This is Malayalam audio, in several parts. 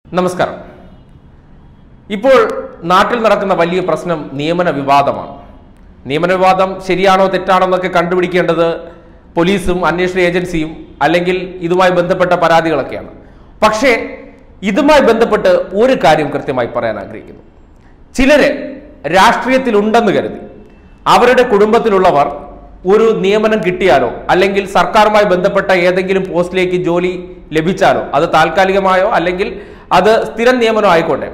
നമസ്കാരം ഇപ്പോൾ നാട്ടിൽ നടക്കുന്ന വലിയ പ്രശ്നം നിയമന വിവാദമാണ് നിയമന വിവാദം ശരിയാണോ തെറ്റാണോ എന്നൊക്കെ കണ്ടുപിടിക്കേണ്ടത് പോലീസും അന്വേഷണ ഏജൻസിയും അല്ലെങ്കിൽ ഇതുമായി ബന്ധപ്പെട്ട പരാതികളൊക്കെയാണ് പക്ഷേ ഇതുമായി ബന്ധപ്പെട്ട് ഒരു കാര്യം കൃത്യമായി പറയാൻ ആഗ്രഹിക്കുന്നു ചിലര് രാഷ്ട്രീയത്തിലുണ്ടെന്ന് കരുതി അവരുടെ കുടുംബത്തിലുള്ളവർ ഒരു നിയമനം കിട്ടിയാലോ അല്ലെങ്കിൽ സർക്കാരുമായി ബന്ധപ്പെട്ട ഏതെങ്കിലും പോസ്റ്റിലേക്ക് ജോലി ലഭിച്ചാലോ അത് താൽക്കാലികമായോ അല്ലെങ്കിൽ അത് സ്ഥിരം നിയമനം ആയിക്കോട്ടെ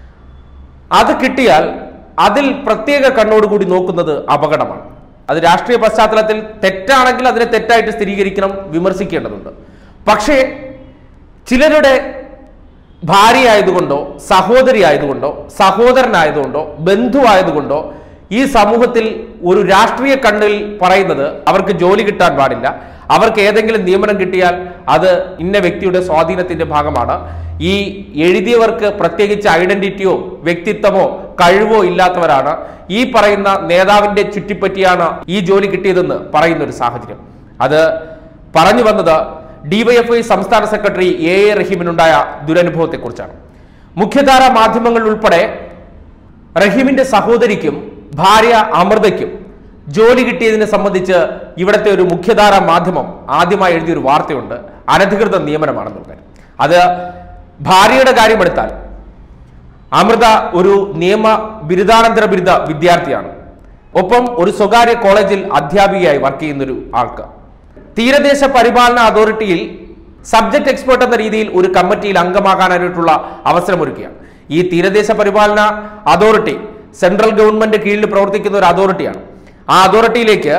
അത് കിട്ടിയാൽ അതിൽ പ്രത്യേക കണ്ണോടുകൂടി നോക്കുന്നത് അപകടമാണ് അത് രാഷ്ട്രീയ പശ്ചാത്തലത്തിൽ തെറ്റാണെങ്കിൽ അതിനെ തെറ്റായിട്ട് സ്ഥിരീകരിക്കണം വിമർശിക്കേണ്ടതുണ്ട് പക്ഷേ ചിലരുടെ ഭാര്യ ആയതുകൊണ്ടോ സഹോദരി ആയതുകൊണ്ടോ സഹോദരനായതുകൊണ്ടോ ബന്ധു ആയതുകൊണ്ടോ ഈ സമൂഹത്തിൽ ഒരു രാഷ്ട്രീയ കണ്ണിൽ പറയുന്നത് അവർക്ക് ജോലി കിട്ടാൻ പാടില്ല അവർക്ക് ഏതെങ്കിലും നിയമനം കിട്ടിയാൽ അത് ഇന്ന വ്യക്തിയുടെ സ്വാധീനത്തിന്റെ ഭാഗമാണ് ഈ എഴുതിയവർക്ക് പ്രത്യേകിച്ച് ഐഡന്റിറ്റിയോ വ്യക്തിത്വമോ കഴിവോ ഇല്ലാത്തവരാണ് ഈ പറയുന്ന നേതാവിന്റെ ചുറ്റിപ്പറ്റിയാണ് ഈ ജോലി കിട്ടിയതെന്ന് പറയുന്ന ഒരു സാഹചര്യം അത് പറഞ്ഞു വന്നത് ഡിവൈഎഫ്ഐ സംസ്ഥാന സെക്രട്ടറി എ എ റഹീമിനുണ്ടായ ദുരനുഭവത്തെക്കുറിച്ചാണ് മുഖ്യധാര മാധ്യമങ്ങൾ ഉൾപ്പെടെ റഹീമിന്റെ സഹോദരിക്കും ഭാര്യ അമൃതയ്ക്കും ജോലി കിട്ടിയതിനെ സംബന്ധിച്ച് ഇവിടുത്തെ ഒരു മുഖ്യധാര മാധ്യമം ആദ്യമായി എഴുതിയൊരു വാർത്തയുണ്ട് അനധികൃത നിയമനമാണെന്നുള്ളത് അത് ഭാര്യയുടെ കാര്യമെടുത്താൽ അമൃത ഒരു നിയമ ബിരുദാനന്തര ബിരുദ വിദ്യാർത്ഥിയാണ് ഒപ്പം ഒരു സ്വകാര്യ കോളേജിൽ അധ്യാപികയായി വർക്ക് ചെയ്യുന്ന ഒരു ആൾക്ക് തീരദേശ പരിപാലന അതോറിറ്റിയിൽ സബ്ജക്ട് എക്സ്പേർട്ട് എന്ന രീതിയിൽ ഒരു കമ്മിറ്റിയിൽ അംഗമാകാനായിട്ടുള്ള അവസരമൊരുക്കുകയാണ് ഈ തീരദേശ പരിപാലന അതോറിറ്റി സെൻട്രൽ ഗവൺമെന്റ് കീഴിൽ പ്രവർത്തിക്കുന്ന ഒരു അതോറിറ്റിയാണ് ആ അതോറിറ്റിയിലേക്ക്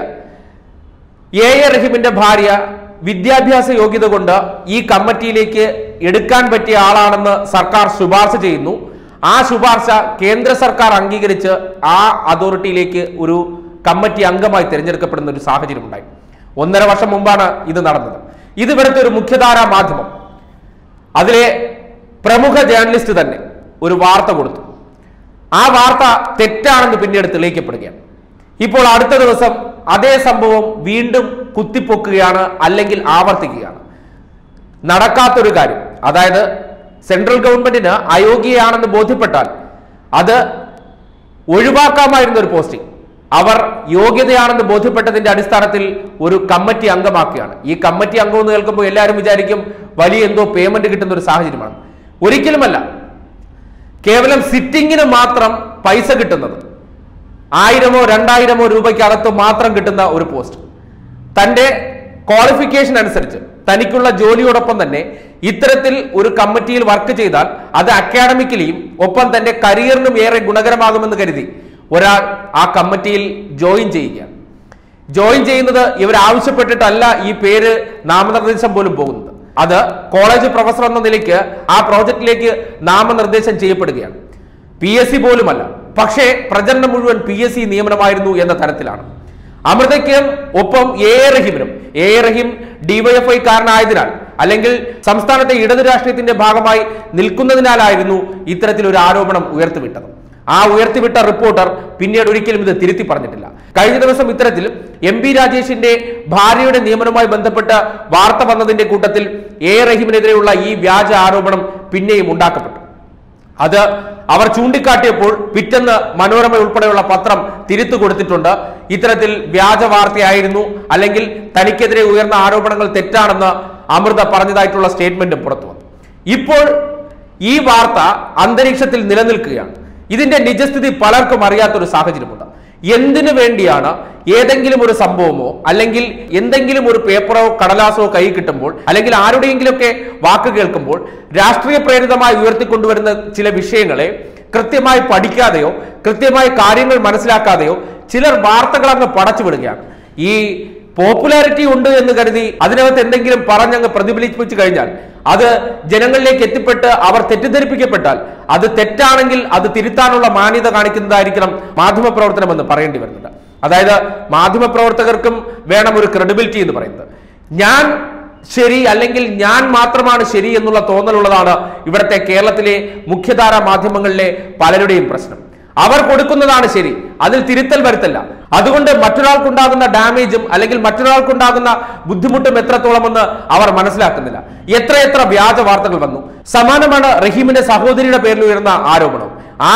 എ എ റഹീമിന്റെ ഭാര്യ വിദ്യാഭ്യാസ യോഗ്യത കൊണ്ട് ഈ കമ്മിറ്റിയിലേക്ക് എടുക്കാൻ പറ്റിയ ആളാണെന്ന് സർക്കാർ ശുപാർശ ചെയ്യുന്നു ആ ശുപാർശ കേന്ദ്ര സർക്കാർ അംഗീകരിച്ച് ആ അതോറിറ്റിയിലേക്ക് ഒരു കമ്മിറ്റി അംഗമായി തിരഞ്ഞെടുക്കപ്പെടുന്ന ഒരു സാഹചര്യം ഉണ്ടായി ഒന്നര വർഷം മുമ്പാണ് ഇത് നടന്നത് ഇത് ഇവിടുത്തെ ഒരു മുഖ്യധാരാ മാധ്യമം അതിലെ പ്രമുഖ ജേർണലിസ്റ്റ് തന്നെ ഒരു വാർത്ത കൊടുത്തു ആ വാർത്ത തെറ്റാണെന്ന് പിന്നീട് തെളിയിക്കപ്പെടുകയാണ് ഇപ്പോൾ അടുത്ത ദിവസം അതേ സംഭവം വീണ്ടും കുത്തിപ്പൊക്കുകയാണ് അല്ലെങ്കിൽ ആവർത്തിക്കുകയാണ് നടക്കാത്തൊരു കാര്യം അതായത് സെൻട്രൽ ഗവൺമെന്റിന് അയോഗ്യയാണെന്ന് ബോധ്യപ്പെട്ടാൽ അത് ഒഴിവാക്കാമായിരുന്ന ഒരു പോസ്റ്റിംഗ് അവർ യോഗ്യതയാണെന്ന് ബോധ്യപ്പെട്ടതിന്റെ അടിസ്ഥാനത്തിൽ ഒരു കമ്മിറ്റി അംഗമാക്കുകയാണ് ഈ കമ്മിറ്റി അംഗം എന്ന് കേൾക്കുമ്പോൾ എല്ലാവരും വിചാരിക്കും വലിയ എന്തോ പേയ്മെന്റ് കിട്ടുന്ന ഒരു സാഹചര്യമാണ് ഒരിക്കലുമല്ല കേവലം സിറ്റിങ്ങിന് മാത്രം പൈസ കിട്ടുന്നത് ആയിരമോ രണ്ടായിരമോ രൂപയ്ക്കകത്ത് മാത്രം കിട്ടുന്ന ഒരു പോസ്റ്റ് തന്റെ ക്വാളിഫിക്കേഷൻ അനുസരിച്ച് തനിക്കുള്ള ജോലിയോടൊപ്പം തന്നെ ഇത്തരത്തിൽ ഒരു കമ്മിറ്റിയിൽ വർക്ക് ചെയ്താൽ അത് അക്കാഡമിക്കലിയും ഒപ്പം തന്റെ കരിയറിനും ഏറെ ഗുണകരമാകുമെന്ന് കരുതി ഒരാൾ ആ കമ്മിറ്റിയിൽ ജോയിൻ ചെയ്യുകയാണ് ജോയിൻ ചെയ്യുന്നത് ഇവർ ആവശ്യപ്പെട്ടിട്ടല്ല ഈ പേര് നാമനിർദ്ദേശം പോലും പോകുന്നത് അത് കോളേജ് പ്രൊഫസർ എന്ന നിലയ്ക്ക് ആ പ്രോജക്റ്റിലേക്ക് നാമനിർദ്ദേശം ചെയ്യപ്പെടുകയാണ് പി എസ് സി പോലുമല്ല പക്ഷേ പ്രചരണം മുഴുവൻ പി എസ് സി നിയമനമായിരുന്നു എന്ന തരത്തിലാണ് അമൃതയ്ക്കും ഒപ്പം എ എ റഹീമിനും എ എ റഹീം ഡിവൈഎഫ്ഐ കാരനായതിനാൽ അല്ലെങ്കിൽ സംസ്ഥാനത്തെ ഇടതു രാഷ്ട്രീയത്തിന്റെ ഭാഗമായി നിൽക്കുന്നതിനാലായിരുന്നു ഇത്തരത്തിലൊരു ആരോപണം ഉയർത്തിവിട്ടത് ആ ഉയർത്തിവിട്ട റിപ്പോർട്ടർ പിന്നീട് ഒരിക്കലും ഇത് തിരുത്തി പറഞ്ഞിട്ടില്ല കഴിഞ്ഞ ദിവസം ഇത്തരത്തിൽ എം പി രാജേഷിന്റെ ഭാര്യയുടെ നിയമനവുമായി ബന്ധപ്പെട്ട വാർത്ത വന്നതിന്റെ കൂട്ടത്തിൽ എ റഹീമിനെതിരെയുള്ള ഈ വ്യാജ ആരോപണം പിന്നെയും ഉണ്ടാക്കപ്പെട്ടു അത് അവർ ചൂണ്ടിക്കാട്ടിയപ്പോൾ പിറ്റെന്ന് മനോരമ ഉൾപ്പെടെയുള്ള പത്രം തിരുത്തു കൊടുത്തിട്ടുണ്ട് ഇത്തരത്തിൽ വ്യാജ വാർത്തയായിരുന്നു അല്ലെങ്കിൽ തനിക്കെതിരെ ഉയർന്ന ആരോപണങ്ങൾ തെറ്റാണെന്ന് അമൃത പറഞ്ഞതായിട്ടുള്ള സ്റ്റേറ്റ്മെന്റും പുറത്തു വന്നു ഇപ്പോൾ ഈ വാർത്ത അന്തരീക്ഷത്തിൽ നിലനിൽക്കുകയാണ് ഇതിന്റെ നിജസ്ഥിതി പലർക്കും അറിയാത്തൊരു സാഹചര്യമുണ്ട് എന്തിനു വേണ്ടിയാണ് ഏതെങ്കിലും ഒരു സംഭവമോ അല്ലെങ്കിൽ എന്തെങ്കിലും ഒരു പേപ്പറോ കടലാസോ കൈ കിട്ടുമ്പോൾ അല്ലെങ്കിൽ ആരുടെയെങ്കിലുമൊക്കെ വാക്ക് കേൾക്കുമ്പോൾ രാഷ്ട്രീയ പ്രേരിതമായി ഉയർത്തിക്കൊണ്ടുവരുന്ന ചില വിഷയങ്ങളെ കൃത്യമായി പഠിക്കാതെയോ കൃത്യമായി കാര്യങ്ങൾ മനസ്സിലാക്കാതെയോ ചിലർ വാർത്തകൾ അങ്ങ് പടച്ചു വിടുകയാണ് ഈ പോപ്പുലാരിറ്റി ഉണ്ട് എന്ന് കരുതി അതിനകത്ത് എന്തെങ്കിലും പറഞ്ഞങ്ങ് പ്രതിഫലിപ്പിച്ചു കഴിഞ്ഞാൽ അത് ജനങ്ങളിലേക്ക് എത്തിപ്പെട്ട് അവർ തെറ്റിദ്ധരിപ്പിക്കപ്പെട്ടാൽ അത് തെറ്റാണെങ്കിൽ അത് തിരുത്താനുള്ള മാന്യത കാണിക്കുന്നതായിരിക്കണം മാധ്യമപ്രവർത്തനം എന്ന് പറയേണ്ടി വരുന്നുണ്ട് അതായത് മാധ്യമപ്രവർത്തകർക്കും വേണം ഒരു ക്രെഡിബിലിറ്റി എന്ന് പറയുന്നത് ഞാൻ ശരി അല്ലെങ്കിൽ ഞാൻ മാത്രമാണ് ശരി എന്നുള്ള തോന്നലുള്ളതാണ് ഇവിടുത്തെ കേരളത്തിലെ മുഖ്യധാര മാധ്യമങ്ങളിലെ പലരുടെയും പ്രശ്നം അവർ കൊടുക്കുന്നതാണ് ശരി അതിൽ തിരുത്തൽ വരുത്തല്ല അതുകൊണ്ട് മറ്റൊരാൾക്കുണ്ടാകുന്ന ഡാമേജും അല്ലെങ്കിൽ മറ്റൊരാൾക്കുണ്ടാകുന്ന ബുദ്ധിമുട്ടും എത്രത്തോളമെന്ന് അവർ മനസ്സിലാക്കുന്നില്ല എത്രയെത്ര വ്യാജ വാർത്തകൾ വന്നു സമാനമാണ് റഹീമിന്റെ സഹോദരിയുടെ പേരിൽ ഉയർന്ന ആരോപണം ആ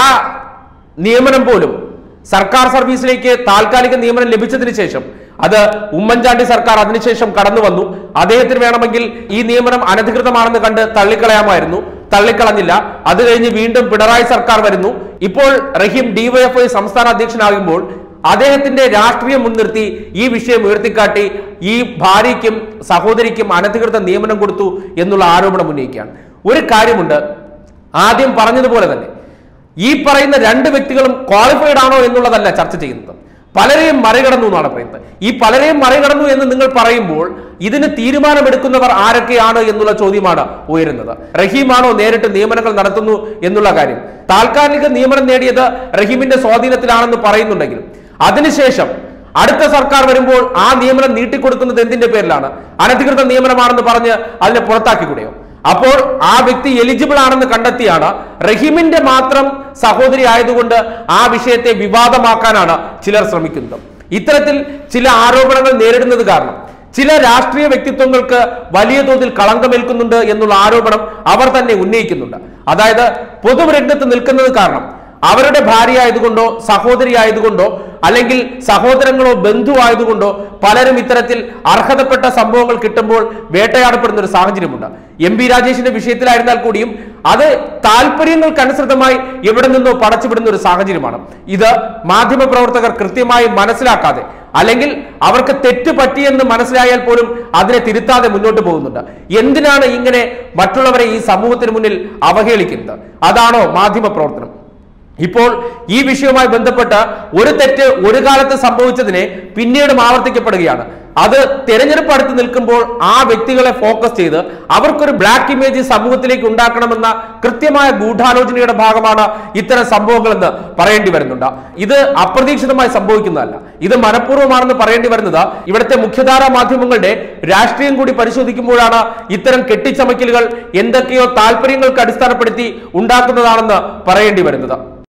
നിയമനം പോലും സർക്കാർ സർവീസിലേക്ക് താൽക്കാലിക നിയമനം ലഭിച്ചതിന് ശേഷം അത് ഉമ്മൻചാണ്ടി സർക്കാർ അതിനുശേഷം കടന്നു വന്നു അദ്ദേഹത്തിന് വേണമെങ്കിൽ ഈ നിയമനം അനധികൃതമാണെന്ന് കണ്ട് തള്ളിക്കളയാമായിരുന്നു തള്ളിക്കളഞ്ഞില്ല അത് കഴിഞ്ഞ് വീണ്ടും പിണറായി സർക്കാർ വരുന്നു ഇപ്പോൾ റഹീം ഡിവൈഎഫ്ഐ സംസ്ഥാന അധ്യക്ഷനാകുമ്പോൾ അദ്ദേഹത്തിന്റെ രാഷ്ട്രീയം മുൻനിർത്തി ഈ വിഷയം ഉയർത്തിക്കാട്ടി ഈ ഭാര്യയ്ക്കും സഹോദരിക്കും അനധികൃത നിയമനം കൊടുത്തു എന്നുള്ള ആരോപണം ഉന്നയിക്കുകയാണ് ഒരു കാര്യമുണ്ട് ആദ്യം പറഞ്ഞതുപോലെ തന്നെ ഈ പറയുന്ന രണ്ട് വ്യക്തികളും ക്വാളിഫൈഡ് ആണോ എന്നുള്ളതല്ല ചർച്ച ചെയ്യുന്നത് പലരെയും മറികടന്നു എന്നാണ് പറയുന്നത് ഈ പലരെയും മറികടന്നു എന്ന് നിങ്ങൾ പറയുമ്പോൾ ഇതിന് തീരുമാനമെടുക്കുന്നവർ ആരൊക്കെയാണ് എന്നുള്ള ചോദ്യമാണ് ഉയരുന്നത് റഹീമാണോ നേരിട്ട് നിയമനങ്ങൾ നടത്തുന്നു എന്നുള്ള കാര്യം താൽക്കാലിക നിയമനം നേടിയത് റഹീമിന്റെ സ്വാധീനത്തിലാണെന്ന് പറയുന്നുണ്ടെങ്കിലും അതിനുശേഷം അടുത്ത സർക്കാർ വരുമ്പോൾ ആ നിയമനം നീട്ടിക്കൊടുക്കുന്നത് എന്തിന്റെ പേരിലാണ് അനധികൃത നിയമനമാണെന്ന് പറഞ്ഞ് അതിനെ പുറത്താക്കിക്കൂടെയോ അപ്പോൾ ആ വ്യക്തി എലിജിബിൾ ആണെന്ന് കണ്ടെത്തിയാണ് റഹീമിന്റെ മാത്രം സഹോദരി ആയതുകൊണ്ട് ആ വിഷയത്തെ വിവാദമാക്കാനാണ് ചിലർ ശ്രമിക്കുന്നത് ഇത്തരത്തിൽ ചില ആരോപണങ്ങൾ നേരിടുന്നത് കാരണം ചില രാഷ്ട്രീയ വ്യക്തിത്വങ്ങൾക്ക് വലിയ തോതിൽ കളങ്കമേൽക്കുന്നുണ്ട് എന്നുള്ള ആരോപണം അവർ തന്നെ ഉന്നയിക്കുന്നുണ്ട് അതായത് പൊതുരംഗത്ത് നിൽക്കുന്നത് കാരണം അവരുടെ ഭാര്യ ആയതുകൊണ്ടോ സഹോദരി ആയതുകൊണ്ടോ അല്ലെങ്കിൽ സഹോദരങ്ങളോ ബന്ധു ആയതുകൊണ്ടോ പലരും ഇത്തരത്തിൽ അർഹതപ്പെട്ട സംഭവങ്ങൾ കിട്ടുമ്പോൾ വേട്ടയാടപ്പെടുന്ന ഒരു സാഹചര്യമുണ്ട് എം പി രാജേഷിന്റെ വിഷയത്തിലായിരുന്നാൽ കൂടിയും അത് താല്പര്യങ്ങൾക്കനുസൃതമായി എവിടെ നിന്നോ പടച്ചുവിടുന്ന ഒരു സാഹചര്യമാണ് ഇത് മാധ്യമപ്രവർത്തകർ കൃത്യമായി മനസ്സിലാക്കാതെ അല്ലെങ്കിൽ അവർക്ക് തെറ്റ് പറ്റിയെന്ന് മനസ്സിലായാൽ പോലും അതിനെ തിരുത്താതെ മുന്നോട്ട് പോകുന്നുണ്ട് എന്തിനാണ് ഇങ്ങനെ മറ്റുള്ളവരെ ഈ സമൂഹത്തിന് മുന്നിൽ അവഹേളിക്കുന്നത് അതാണോ മാധ്യമ പ്രവർത്തനം ഇപ്പോൾ ഈ വിഷയവുമായി ബന്ധപ്പെട്ട് ഒരു തെറ്റ് ഒരു കാലത്ത് സംഭവിച്ചതിനെ പിന്നീടും ആവർത്തിക്കപ്പെടുകയാണ് അത് തെരഞ്ഞെടുപ്പ് അടുത്ത് നിൽക്കുമ്പോൾ ആ വ്യക്തികളെ ഫോക്കസ് ചെയ്ത് അവർക്കൊരു ബ്ലാക്ക് ഇമേജ് സമൂഹത്തിലേക്ക് ഉണ്ടാക്കണമെന്ന കൃത്യമായ ഗൂഢാലോചനയുടെ ഭാഗമാണ് ഇത്തരം സംഭവങ്ങളെന്ന് പറയേണ്ടി വരുന്നുണ്ട് ഇത് അപ്രതീക്ഷിതമായി സംഭവിക്കുന്നതല്ല ഇത് മനഃപൂർവ്വമാണെന്ന് പറയേണ്ടി വരുന്നത് ഇവിടുത്തെ മുഖ്യധാരാ മാധ്യമങ്ങളുടെ രാഷ്ട്രീയം കൂടി പരിശോധിക്കുമ്പോഴാണ് ഇത്തരം കെട്ടിച്ചമക്കലുകൾ എന്തൊക്കെയോ താല്പര്യങ്ങൾക്ക് അടിസ്ഥാനപ്പെടുത്തി ഉണ്ടാക്കുന്നതാണെന്ന് പറയേണ്ടി വരുന്നത്